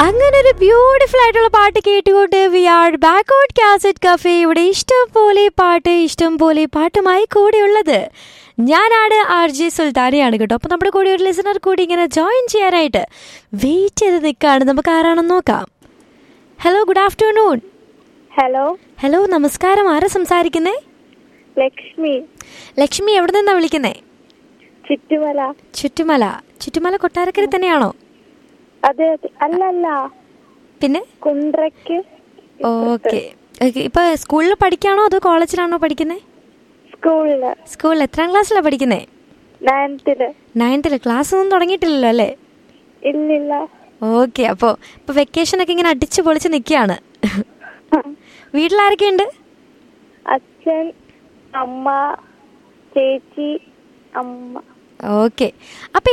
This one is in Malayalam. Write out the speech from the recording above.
അങ്ങനെ ഒരു ബ്യൂട്ടിഫുൾ ആയിട്ടുള്ള പാട്ട് കേട്ടുകൊണ്ട് we are back out cassette cafe ഇവിടെ ഇഷ്ടം പോലെ പാട്ട് ഇഷ്ടം പോലെ പാട്ടുമായി കൂടെയുള്ളത് ഞാനാണ് ആർ ജെ സുൽത്താനയാണ് കേട്ടോ അപ്പോൾ നമ്മുടെ കൂടെ ഒരു ലിസണർ കൂടി ഇങ്ങനെ ജോയിൻ ചെയ്യാനായിട്ട് വെയിറ്റ് ചെയ്ത് നിൽക്കുകയാണ് നമുക്ക് ആരാണെന്ന് നോക്കാം hello good afternoon hello hello നമസ്കാരം ആരാ സംസാരിക്കുന്നേ ലക്ഷ്മി ലക്ഷ്മി എവിടെ നിന്നാണ് വിളിക്കുന്നേ ചുറ്റുമല ചുറ്റുമല ചുറ്റുമല കൊട്ടാരക്കര തന്നെയാണോ അതെ അതെ അല്ല അല്ല പിന്നെ കുണ്ട്രയ്ക്ക് ഓക്കെ ഇപ്പൊ സ്കൂളിൽ പഠിക്കാണോ അതോ കോളേജിലാണോ പഠിക്കുന്നത് സ്കൂളില് സ്കൂളിൽ എത്രാം ക്ലാസ്സിലാണ് പഠിക്കുന്നത് നയൻത്തില് നയൻത്തിൽ ക്ലാസ് ഒന്നും തുടങ്ങിയിട്ടില്ലല്ലോ അല്ലേ ഇല്ലില്ല ഓക്കെ അപ്പോൾ ഇപ്പോൾ വെക്കേഷനൊക്കെ ഇങ്ങനെ അടിച്ചു പൊളിച്ച് നിൽക്കുകയാണ് വീട്ടിലാരൊക്കെയുണ്ട് അച്ഛൻ അമ്മ ചേച്ചി അമ്മ ഓക്കെ അപ്പോൾ